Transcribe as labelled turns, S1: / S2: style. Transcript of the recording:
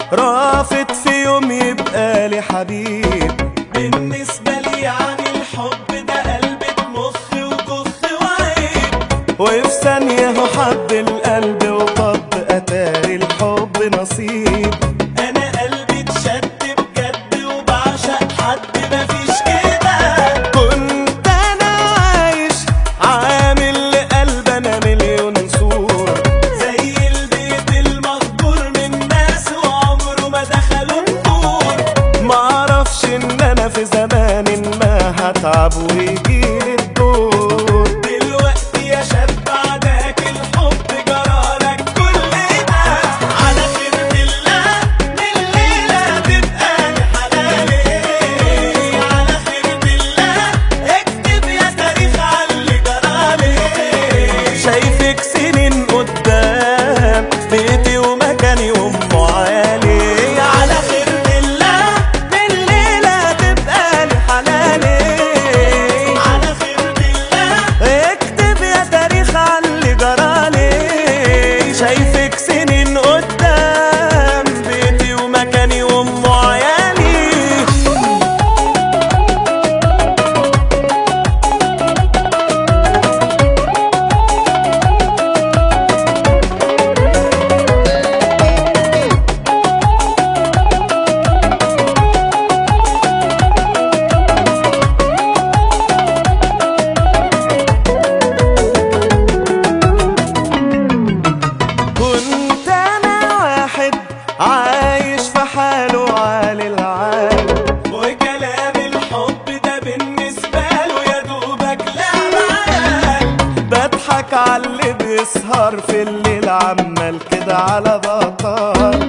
S1: رافض في يوم يبقى لي حبيب
S2: بالنسبة لي يعني الحب ده قلبك مخ وكخ وعيب
S1: وفي ثانية هو حب القلب وطب أتاري الحب نصيب
S2: انا قلبي اتشد بجد وبعشق حد مفيش كده
S1: كنت أنا عايش عامل لقلب أنا مليون صورة
S2: زي البيت المهجور من ناس وعمره ما دخلوا النور
S1: معرفش إن أنا في زمان ما هتعب ويجيلي الدور
S2: دلوقتي يا شاب بعدك الحب جرالك كل ده على خير بالله من الليلة تبقى لحلالي على خير بالله اكتب يا تاريخ على اللي جرالي
S1: شايفك سنين قدام بيتي ومكاني وام عالي
S2: على خير بالله
S1: من الليلة تبقى لي حلالي
S2: على خير بالله
S1: اكتب يا تاريخ على اللي جرالي شايفك سنين قدام بيتي ومكاني وام عيالي كنت انا واحد عايش في حاله عالي العال
S2: وكلام الحب ده بالنسبة له يا دوبك لعبان
S1: بضحك على اللي بيسهر في الليل عمال كده على بطال